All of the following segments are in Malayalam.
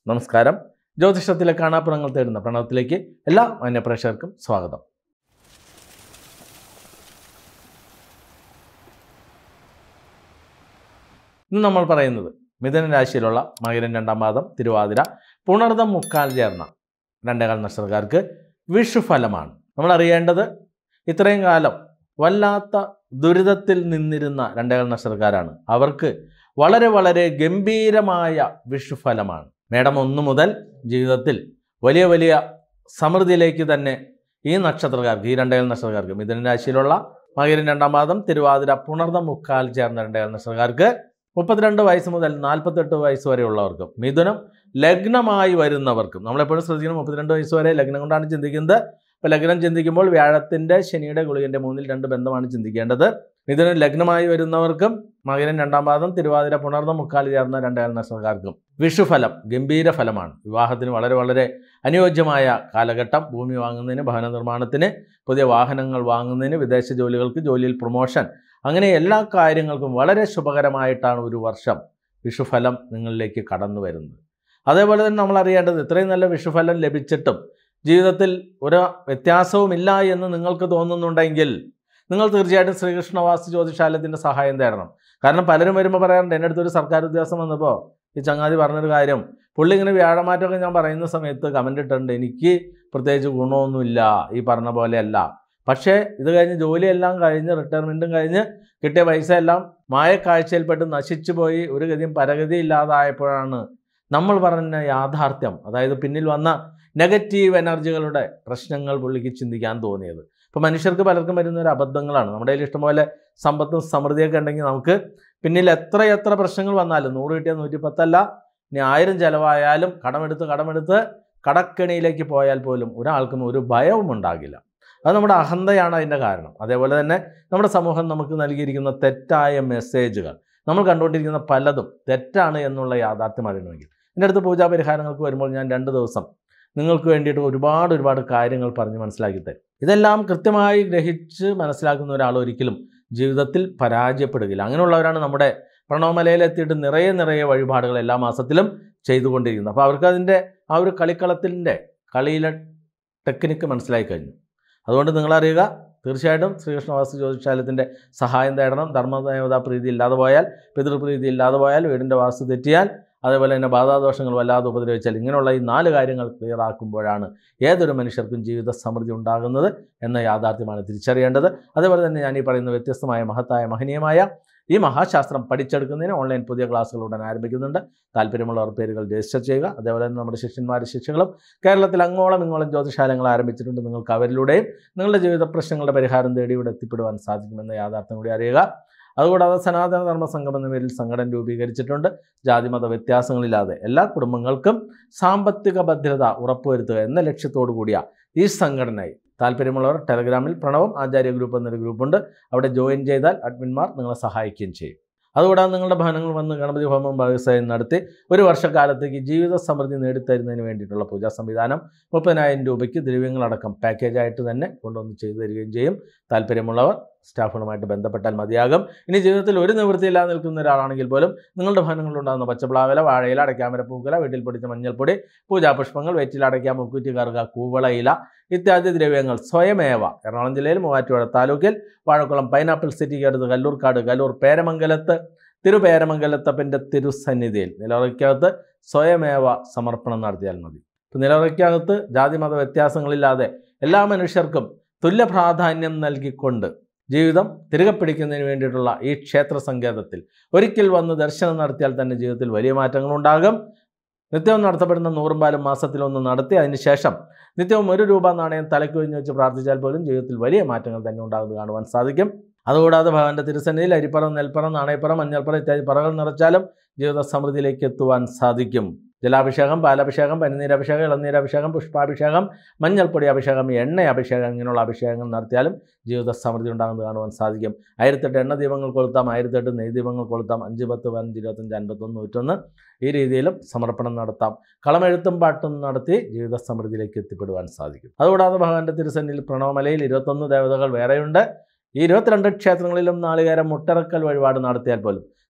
നമസ്കാരം ജ്യോതിഷത്തിലെ കാണാപ്പുറങ്ങൾ തേടുന്ന പ്രണവത്തിലേക്ക് എല്ലാ മാന്യപ്രേക്ഷകർക്കും സ്വാഗതം ഇന്ന് നമ്മൾ പറയുന്നത് മിഥുന രാശിയിലുള്ള മകരൻ രണ്ടാം പാദം തിരുവാതിര പുണർദം മുക്കാൽ ചേർന്ന രണ്ടേകാൽ നക്ഷത്രക്കാർക്ക് വിഷുഫലമാണ് നമ്മൾ അറിയേണ്ടത് ഇത്രയും കാലം വല്ലാത്ത ദുരിതത്തിൽ നിന്നിരുന്ന രണ്ടേകാൽ നക്ഷത്രക്കാരാണ് അവർക്ക് വളരെ വളരെ ഗംഭീരമായ വിഷുഫലമാണ് മേടം ഒന്ന് മുതൽ ജീവിതത്തിൽ വലിയ വലിയ സമൃദ്ധിയിലേക്ക് തന്നെ ഈ നക്ഷത്രക്കാർക്ക് ഈ രണ്ടേകാൽ നക്ഷത്രക്കാർക്ക് മിഥുന രാശിയിലുള്ള മകരൻ രണ്ടാം പാദം തിരുവാതിര പുണർദം മുക്കാൽ ചേർന്ന രണ്ടേകാൽ നക്ഷത്രക്കാർക്ക് മുപ്പത്തിരണ്ട് വയസ്സ് മുതൽ നാൽപ്പത്തെട്ട് വയസ്സ് വരെയുള്ളവർക്കും മിഥുനം ലഗ്നമായി വരുന്നവർക്കും നമ്മളെപ്പോഴും ശ്രദ്ധിക്കണം മുപ്പത്തിരണ്ട് വയസ്സ് വരെ ലഗ്നം കൊണ്ടാണ് ചിന്തിക്കുന്നത് ഇപ്പോൾ ലഗ്നം ചിന്തിക്കുമ്പോൾ വ്യാഴത്തിൻ്റെ ശനിയുടെ ഗുളികൻ്റെ മൂന്നിൽ രണ്ട് ബന്ധമാണ് ചിന്തിക്കേണ്ടത് മിഥുനം ലഗ്നമായി വരുന്നവർക്കും മകരൻ രണ്ടാം പാദം തിരുവാതിര പുണർന്ന മുക്കാൽ ചേർന്ന രണ്ടേകാൽ നക്ഷത്രക്കാർക്കും വിഷുഫലം ഗംഭീര ഫലമാണ് വിവാഹത്തിന് വളരെ വളരെ അനുയോജ്യമായ കാലഘട്ടം ഭൂമി വാങ്ങുന്നതിന് ഭവന നിർമ്മാണത്തിന് പുതിയ വാഹനങ്ങൾ വാങ്ങുന്നതിന് വിദേശ ജോലികൾക്ക് ജോലിയിൽ പ്രൊമോഷൻ അങ്ങനെ എല്ലാ കാര്യങ്ങൾക്കും വളരെ ശുഭകരമായിട്ടാണ് ഒരു വർഷം വിഷുഫലം നിങ്ങളിലേക്ക് കടന്നു വരുന്നത് അതേപോലെ തന്നെ നമ്മൾ അറിയേണ്ടത് ഇത്രയും നല്ല വിഷുഫലം ലഭിച്ചിട്ടും ജീവിതത്തിൽ ഒരു വ്യത്യാസവുമില്ല എന്ന് നിങ്ങൾക്ക് തോന്നുന്നുണ്ടെങ്കിൽ നിങ്ങൾ തീർച്ചയായിട്ടും ശ്രീകൃഷ്ണവാസ്തു ജ്യോതിഷാലയത്തിൻ്റെ സഹായം തേടണം കാരണം പലരും വരുമ്പോൾ പറയാറുണ്ട് എൻ്റെ അടുത്തൊരു സർക്കാർ ഉദ്യോഗസ്ഥൻ വന്നപ്പോൾ ഈ ചങ്ങാതി പറഞ്ഞൊരു കാര്യം പുള്ളി ഇങ്ങനെ വ്യാഴമാറ്റമൊക്കെ ഞാൻ പറയുന്ന സമയത്ത് കമൻ്റ് ഇട്ടിട്ടുണ്ട് എനിക്ക് പ്രത്യേകിച്ച് ഗുണമൊന്നുമില്ല ഈ പറഞ്ഞ പോലെയല്ല പക്ഷേ ഇത് കഴിഞ്ഞ് ജോലിയെല്ലാം കഴിഞ്ഞ് റിട്ടയർമെൻറ്റും കഴിഞ്ഞ് കിട്ടിയ പൈസ എല്ലാം മായക്കാഴ്ചയിൽപ്പെട്ട് നശിച്ചു പോയി ഒരു ഗതിയും പരഗതി ഇല്ലാതായപ്പോഴാണ് നമ്മൾ പറഞ്ഞ യാഥാർത്ഥ്യം അതായത് പിന്നിൽ വന്ന നെഗറ്റീവ് എനർജികളുടെ പ്രശ്നങ്ങൾ പുള്ളിക്ക് ചിന്തിക്കാൻ തോന്നിയത് ഇപ്പോൾ മനുഷ്യർക്ക് പലർക്കും വരുന്ന ഒരു അബദ്ധങ്ങളാണ് നമ്മുടെ കയ്യിൽ ഇഷ്ടംപോലെ സമ്പത്തും സമൃദ്ധിയൊക്കെ ഉണ്ടെങ്കിൽ നമുക്ക് പിന്നിൽ എത്ര എത്ര പ്രശ്നങ്ങൾ വന്നാലും നൂറ് കിട്ടിയ നൂറ്റി പത്തല്ല ഇനി ആയിരം ചിലവായാലും കടമെടുത്ത് കടമെടുത്ത് കടക്കെണിയിലേക്ക് പോയാൽ പോലും ഒരാൾക്കും ഒരു ഭയവും ഉണ്ടാകില്ല അത് നമ്മുടെ അഹന്തയാണ് അതിൻ്റെ കാരണം അതേപോലെ തന്നെ നമ്മുടെ സമൂഹം നമുക്ക് നൽകിയിരിക്കുന്ന തെറ്റായ മെസ്സേജുകൾ നമ്മൾ കണ്ടുകൊണ്ടിരിക്കുന്ന പലതും തെറ്റാണ് എന്നുള്ള യാഥാർത്ഥ്യം അറിയണമെങ്കിൽ എൻ്റെ അടുത്ത് പൂജാ പരിഹാരങ്ങൾക്ക് വരുമ്പോൾ ഞാൻ രണ്ട് ദിവസം നിങ്ങൾക്ക് വേണ്ടിയിട്ട് ഒരുപാട് ഒരുപാട് കാര്യങ്ങൾ പറഞ്ഞ് മനസ്സിലാക്കി തരും ഇതെല്ലാം കൃത്യമായി ഗ്രഹിച്ച് മനസ്സിലാക്കുന്ന ഒരാൾ ഒരിക്കലും ജീവിതത്തിൽ പരാജയപ്പെടുകയില്ല അങ്ങനെയുള്ളവരാണ് നമ്മുടെ പ്രണവമലയിലെത്തിയിട്ട് നിറയെ നിറയെ വഴിപാടുകൾ എല്ലാ മാസത്തിലും ചെയ്തുകൊണ്ടിരിക്കുന്നത് അപ്പോൾ അവർക്ക് അതിൻ്റെ ആ ഒരു കളിക്കളത്തിൻ്റെ കളിയിലെ ടെക്നിക്ക് മനസ്സിലായി കഴിഞ്ഞു അതുകൊണ്ട് നിങ്ങളറിയുക തീർച്ചയായിട്ടും ശ്രീകൃഷ്ണവാസ്തു ജ്യോതിഷാലയത്തിൻ്റെ സഹായം തേടണം ധർമ്മദേവതാ പ്രീതി ഇല്ലാതെ പോയാൽ പിതൃപ്രീതി ഇല്ലാതെ പോയാൽ വീടിൻ്റെ വാസ്തു തെറ്റിയാൽ അതേപോലെ തന്നെ ബാധാദോഷങ്ങൾ വല്ലാതെ ഉപദ്രവിച്ചാൽ ഇങ്ങനെയുള്ള ഈ നാല് കാര്യങ്ങൾ ക്ലിയർ ആക്കുമ്പോഴാണ് ഏതൊരു മനുഷ്യർക്കും ജീവിത സമൃദ്ധി ഉണ്ടാകുന്നത് എന്ന യാഥാർത്ഥ്യമാണ് തിരിച്ചറിയേണ്ടത് അതേപോലെ തന്നെ ഞാൻ ഈ പറയുന്ന വ്യത്യസ്തമായ മഹത്തായ മഹനീയമായ ഈ മഹാശാസ്ത്രം പഠിച്ചെടുക്കുന്നതിന് ഓൺലൈൻ പുതിയ ക്ലാസ്സുകൾ ഉടൻ ആരംഭിക്കുന്നുണ്ട് താല്പര്യമുള്ളവർ പേരുകൾ രജിസ്റ്റർ ചെയ്യുക അതേപോലെ തന്നെ നമ്മുടെ ശിഷ്യന്മാരും ശിക്ഷകളും കേരളത്തിൽ അങ്ങോളം ഇങ്ങോളം ജ്യോതിശാലങ്ങൾ ആരംഭിച്ചിട്ടുണ്ട് നിങ്ങൾക്ക് അവരിലൂടെയും നിങ്ങളുടെ ജീവിത പ്രശ്നങ്ങളുടെ പരിഹാരം തേടി ഇവിടെ എത്തിപ്പെടുവാൻ സാധിക്കുമെന്ന യാഥാർത്ഥ്യം കൂടി അറിയുക അതുകൂടാതെ സനാതന ധർമ്മ സംഘം എന്ന പേരിൽ സംഘടന രൂപീകരിച്ചിട്ടുണ്ട് ജാതിമത വ്യത്യാസങ്ങളില്ലാതെ എല്ലാ കുടുംബങ്ങൾക്കും സാമ്പത്തിക ഭദ്രത ഉറപ്പുവരുത്തുക എന്ന ലക്ഷ്യത്തോടു കൂടിയ ഈ സംഘടനയിൽ താല്പര്യമുള്ളവർ ടെലഗ്രാമിൽ പ്രണവം ആചാര്യ ഗ്രൂപ്പ് എന്നൊരു ഗ്രൂപ്പുണ്ട് അവിടെ ജോയിൻ ചെയ്താൽ അഡ്മിന്മാർ നിങ്ങളെ സഹായിക്കുകയും ചെയ്യും അതുകൂടാതെ നിങ്ങളുടെ ഭവനങ്ങൾ വന്ന് ഗണപതി ഹോമം വ്യവസായം നടത്തി ഒരു വർഷക്കാലത്തേക്ക് ജീവിത സമൃദ്ധി നേടിത്തരുന്നതിന് വേണ്ടിയിട്ടുള്ള പൂജാ സംവിധാനം മുപ്പതിനായിരം രൂപയ്ക്ക് ദ്രവ്യങ്ങളടക്കം പാക്കേജായിട്ട് തന്നെ കൊണ്ടുവന്ന് ചെയ്തു തരികയും ചെയ്യും താല്പര്യമുള്ളവർ സ്റ്റാഫുകളുമായിട്ട് ബന്ധപ്പെട്ടാൽ മതിയാകും ഇനി ജീവിതത്തിൽ ഒരു നിവൃത്തിയില്ലാതെ നിൽക്കുന്ന ഒരാളാണെങ്കിൽ പോലും നിങ്ങളുടെ ഭവനങ്ങളിലുണ്ടാകുന്ന പച്ചപ്ലാവില വാഴയില അടയ്ക്കാമര പൂക്കല വീട്ടിൽ പൊടിച്ച മഞ്ഞൾപ്പൊടി പൂജാപുഷ്പങ്ങൾ വെറ്റില അടയ്ക്കാം മുക്കുറ്റി കറുക കൂവള ഇല ഇത്യാദി ദ്രവ്യങ്ങൾ സ്വയമേവ എറണാകുളം ജില്ലയിൽ മൂവാറ്റുപുഴ താലൂക്കിൽ വാഴക്കുളം പൈനാപ്പിൾ സിറ്റിക്ക് അടുത്ത് കല്ലൂർക്കാട് കല്ലൂർ പേരമംഗലത്ത് തിരുപേരമംഗലത്തപ്പൻ്റെ തിരുസന്നിധിയിൽ നിലവറയ്ക്കകത്ത് സ്വയമേവ സമർപ്പണം നടത്തിയാൽ മതി ഇപ്പം നിലവറയ്ക്കകത്ത് ജാതിമത വ്യത്യാസങ്ങളില്ലാതെ എല്ലാ മനുഷ്യർക്കും തുല്യ പ്രാധാന്യം നൽകിക്കൊണ്ട് ജീവിതം തിരികെ പിടിക്കുന്നതിന് വേണ്ടിയിട്ടുള്ള ഈ ക്ഷേത്ര സങ്കേതത്തിൽ ഒരിക്കൽ വന്ന് ദർശനം നടത്തിയാൽ തന്നെ ജീവിതത്തിൽ വലിയ മാറ്റങ്ങളുണ്ടാകും നിത്യവും നടത്തപ്പെടുന്ന നൂറും പാലും മാസത്തിലൊന്ന് നടത്തി അതിനുശേഷം നിത്യവും ഒരു രൂപ നാണയം തലയ്ക്ക് ഒഴിഞ്ഞ് വെച്ച് പ്രാർത്ഥിച്ചാൽ പോലും ജീവിതത്തിൽ വലിയ മാറ്റങ്ങൾ തന്നെ ഉണ്ടാകുന്നത് കാണുവാൻ സാധിക്കും അതുകൂടാതെ ഭഗവാന്റെ തിരുസന്നിധിയിൽ അരിപ്പറം നെൽപ്പറം നാണയപ്പറം മഞ്ഞൾപ്പറം ഇത്യാദി പറകൾ നിറച്ചാലും ജീവിത സമൃദ്ധിയിലേക്ക് എത്തുവാൻ സാധിക്കും ജലാഭിഷേകം പാലഭിഷേകം പനിനീരഭിഷേകം ഇളനീരഭിഷേകം പുഷ്പാഭിഷേകം മഞ്ഞൾപ്പൊടി അഭിഷേകം എണ്ണ അഭിഷേകം ഇങ്ങനെയുള്ള അഭിഷേകങ്ങൾ നടത്തിയാലും ജീവിത സമൃദ്ധി ഉണ്ടാകുന്നത് കാണുവാൻ സാധിക്കും ആയിരത്തെട്ട് എണ്ണ ദീപങ്ങൾ കൊളുത്താം ആയിരത്തെട്ട് നെയ് ദീപങ്ങൾ കൊളുത്താം അഞ്ച് പത്ത് പതിനഞ്ച് ഇരുപത്തഞ്ച് അൻപത്തൊന്ന് നൂറ്റൊന്ന് ഈ രീതിയിലും സമർപ്പണം നടത്താം കളമെഴുത്തും പാട്ടും നടത്തി ജീവിത സമൃദ്ധിയിലേക്ക് എത്തിപ്പെടുവാൻ സാധിക്കും അതുകൂടാതെ ഭഗവാന്റെ തിരുസന്നിൽ പ്രണവമലയിൽ ഇരുപത്തൊന്ന് ദേവതകൾ വേറെയുണ്ട് ഈ ഇരുപത്തിരണ്ട് ക്ഷേത്രങ്ങളിലും നാളികേരം മുട്ടറക്കൽ വഴിപാട് നടത്തിയാൽ പോലും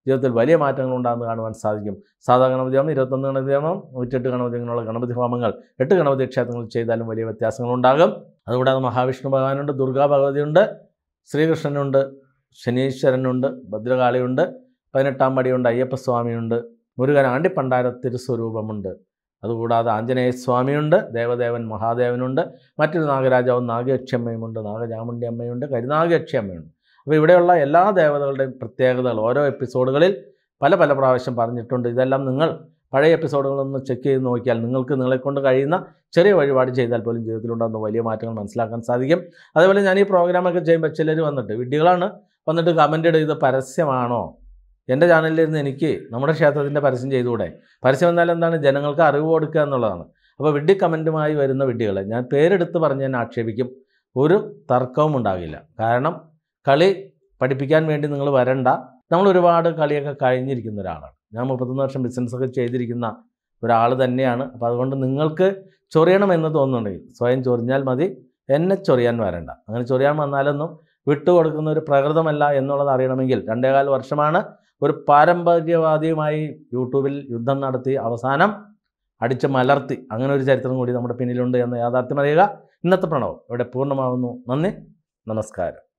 ജീവിതത്തിൽ വലിയ മാറ്റങ്ങൾ ഉണ്ടാകുന്നത് കാണുവാൻ സാധിക്കും സാധാ ഗണപതി ഹോമം ഇരുപത്തൊന്ന് ഗണപതി ഹോമം നൂറ്റെട്ട് ഗണപതി അങ്ങനെയുള്ള ഗണപതി ഹോമങ്ങൾ എട്ട് ഗണപതി ക്ഷേത്രങ്ങളിൽ ചെയ്താലും വലിയ വ്യത്യാസങ്ങളുണ്ടാകും അതുകൂടാതെ മഹാവിഷ്ണു ഭഗവാനുണ്ട് ദുർഗാ ഭഗവതിയുണ്ട് ശ്രീകൃഷ്ണനുണ്ട് ശനീശ്വരനുണ്ട് ഭദ്രകാളിയുണ്ട് പതിനെട്ടാം പടിയുണ്ട് അയ്യപ്പസ്വാമിയുണ്ട് മുരുകൻ ആണ്ടിപ്പണ്ടാര തിരുസ്വരൂപമുണ്ട് അതുകൂടാതെ ആഞ്ജനേയ സ്വാമിയുണ്ട് ദേവദേവൻ മഹാദേവനുണ്ട് മറ്റൊരു നാഗരാജാവും നാഗയക്ഷിയമ്മയുമുണ്ട് നാഗചാമുണ്ടി അമ്മയുണ്ട് കരുനാഗയക്ഷി അമ്മയുണ്ട് അപ്പോൾ ഇവിടെയുള്ള എല്ലാ ദേവതകളുടെയും പ്രത്യേകതകൾ ഓരോ എപ്പിസോഡുകളിൽ പല പല പ്രാവശ്യം പറഞ്ഞിട്ടുണ്ട് ഇതെല്ലാം നിങ്ങൾ പഴയ എപ്പിസോഡുകളൊന്ന് ചെക്ക് ചെയ്ത് നോക്കിയാൽ നിങ്ങൾക്ക് നിങ്ങളെക്കൊണ്ട് കഴിയുന്ന ചെറിയ വഴിപാട് ചെയ്താൽ പോലും ജീവിതത്തിലുണ്ടാകുന്ന വലിയ മാറ്റങ്ങൾ മനസ്സിലാക്കാൻ സാധിക്കും അതേപോലെ ഞാൻ ഈ പ്രോഗ്രാമൊക്കെ ചെയ്യുമ്പോൾ ചിലർ വന്നിട്ട് വിഡ്ഢികളാണ് വന്നിട്ട് കമൻ്റ് ഇടുക ഇത് പരസ്യമാണോ എൻ്റെ ചാനലിലിരുന്ന് എനിക്ക് നമ്മുടെ ക്ഷേത്രത്തിൻ്റെ പരസ്യം ചെയ്തുകൂടെ പരസ്യം എന്നാൽ എന്താണ് ജനങ്ങൾക്ക് അറിവ് കൊടുക്കുക എന്നുള്ളതാണ് അപ്പോൾ വിഡ്ഢി കമൻറ്റുമായി വരുന്ന വിഡ്ഢികളെ ഞാൻ പേരെടുത്ത് പറഞ്ഞ് ഞാൻ ആക്ഷേപിക്കും ഒരു തർക്കവും ഉണ്ടാകില്ല കാരണം കളി പഠിപ്പിക്കാൻ വേണ്ടി നിങ്ങൾ വരണ്ട നമ്മൾ ഒരുപാട് കളിയൊക്കെ കഴിഞ്ഞിരിക്കുന്ന ഒരാളാണ് ഞാൻ മുപ്പത്തൊന്ന് വർഷം ബിസിനസ്സൊക്കെ ചെയ്തിരിക്കുന്ന ഒരാൾ തന്നെയാണ് അപ്പോൾ അതുകൊണ്ട് നിങ്ങൾക്ക് ചൊറിയണമെന്ന് തോന്നുന്നുണ്ടെങ്കിൽ സ്വയം ചൊറിഞ്ഞാൽ മതി എന്നെ ചൊറിയാൻ വരണ്ട അങ്ങനെ ചൊറിയാൻ വന്നാലൊന്നും വിട്ടുകൊടുക്കുന്ന ഒരു പ്രകൃതമല്ല എന്നുള്ളത് അറിയണമെങ്കിൽ രണ്ടേകാൽ വർഷമാണ് ഒരു പാരമ്പര്യവാദിയുമായി യൂട്യൂബിൽ യുദ്ധം നടത്തി അവസാനം അടിച്ച് മലർത്തി അങ്ങനെ ഒരു ചരിത്രം കൂടി നമ്മുടെ പിന്നിലുണ്ട് എന്ന യാഥാർത്ഥ്യം അറിയുക ഇന്നത്തെ പ്രണവം ഇവിടെ പൂർണ്ണമാകുന്നു നന്ദി നമസ്കാരം